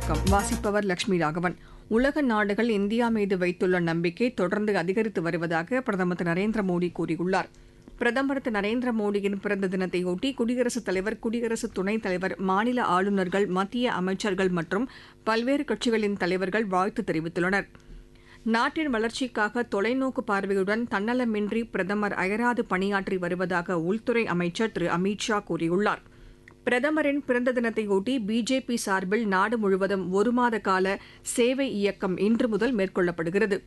சுருக்கம் வாசிப்பவர் லட்சுமி ராகவன் உலக நாடுகள் இந்தியா மீது வைத்துள்ள நம்பிக்கை தொடர்ந்து அதிகரித்து வருவதாக பிரதமர் திரு நரேந்திர மோடி கூறியுள்ளார் பிரதமர் திரு நரேந்திர மோடியின் பிறந்த தினத்தையொட்டி குடியரசுத் தலைவர் குடியரசு துணைத் தலைவர் மாநில ஆளுநர்கள் மத்திய அமைச்சர்கள் மற்றும் பல்வேறு கட்சிகளின் தலைவர்கள் வாழ்த்து தெரிவித்துள்ளனர் நாட்டின் வளர்ச்சிக்காக தொலைநோக்கு பார்வையுடன் தன்னலமின்றி பிரதமர் அயராது பணியாற்றி வருவதாக உள்துறை அமைச்சர் திரு அமித் ஷா கூறியுள்ளார் பிரதமரின் பிறந்த தினத்தையொட்டி பிஜேபி சார்பில் நாடு முழுவதும் ஒரு மாத கால சேவை இயக்கம் இன்று முதல் மேற்கொள்ளப்படுகிறது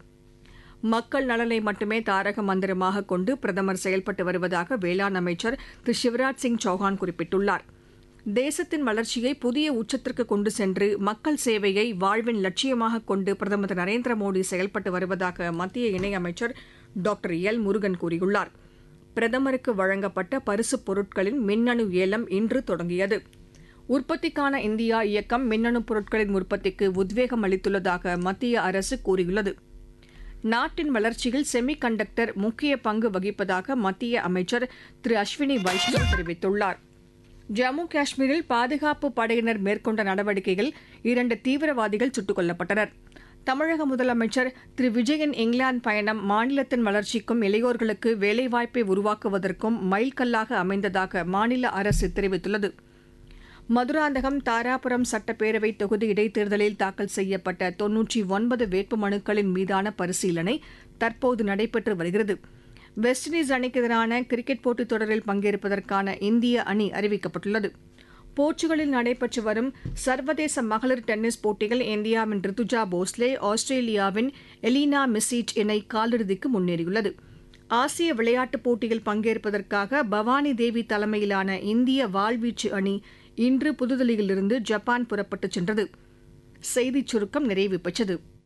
மக்கள் நலனை மட்டுமே தாரக மந்திரமாக கொண்டு பிரதமர் செயல்பட்டு வருவதாக வேளாண் அமைச்சர் திரு சிவராஜ் சிங் சௌஹான் குறிப்பிட்டுள்ளார் தேசத்தின் வளர்ச்சியை புதிய உச்சத்திற்கு கொண்டு சென்று மக்கள் சேவையை வாழ்வின் லட்சியமாக கொண்டு பிரதமர் திரு நரேந்திர மோடி செயல்பட்டு வருவதாக மத்திய இணையமைச்சர் டாக்டர் எல் முருகன் கூறியுள்ளார் பிரதமருக்கு வழங்கப்பட்ட பரிசுப் பொருட்களின் மின்னணு ஏலம் இன்று தொடங்கியது உற்பத்திக்கான இந்தியா இயக்கம் மின்னணு பொருட்களின் உற்பத்திக்கு உத்வேகம் அளித்துள்ளதாக மத்திய அரசு கூறியுள்ளது நாட்டின் வளர்ச்சியில் செமி கண்டக்டர் முக்கிய பங்கு வகிப்பதாக மத்திய அமைச்சர் திரு அஸ்வினி வைஷ்ணவ் தெரிவித்துள்ளார் ஜம்மு காஷ்மீரில் பாதுகாப்பு படையினர் மேற்கொண்ட நடவடிக்கையில் இரண்டு தீவிரவாதிகள் சுட்டுக் கொல்லப்பட்டனர் தமிழக முதலமைச்சர் திரு விஜயன் இங்கிலாந்து பயணம் மாநிலத்தின் வளர்ச்சிக்கும் இளையோர்களுக்கு வேலைவாய்ப்பை உருவாக்குவதற்கும் மைல்கல்லாக அமைந்ததாக மாநில அரசு தெரிவித்துள்ளது மதுராந்தகம் தாராபுரம் சட்டப்பேரவை தொகுதி இடைத்தேர்தலில் தாக்கல் செய்யப்பட்ட தொன்னூற்றி ஒன்பது வேட்புமனுக்களின் மீதான பரிசீலனை தற்போது நடைபெற்று வருகிறது வெஸ்ட் இண்டீஸ் அணிக்கு எதிரான கிரிக்கெட் போட்டித் தொடரில் பங்கேற்பதற்கான இந்திய அணி அறிவிக்கப்பட்டுள்ளது போர்ச்சுகலில் நடைபெற்று வரும் சர்வதேச மகளிர் டென்னிஸ் போட்டியில் இந்தியாவின் ரித்துஜா போஸ்லே ஆஸ்திரேலியாவின் எலினா மிசிட் இணை காலிறுதிக்கு முன்னேறியுள்ளது ஆசிய விளையாட்டுப் போட்டியில் பங்கேற்பதற்காக பவானி தேவி தலைமையிலான இந்திய வாள்வீச்சு அணி இன்று புதுதில்லியிலிருந்து ஜப்பான் புறப்பட்டுச் சென்றது செய்திச் சுருக்கம் நிறைவு பெற்றது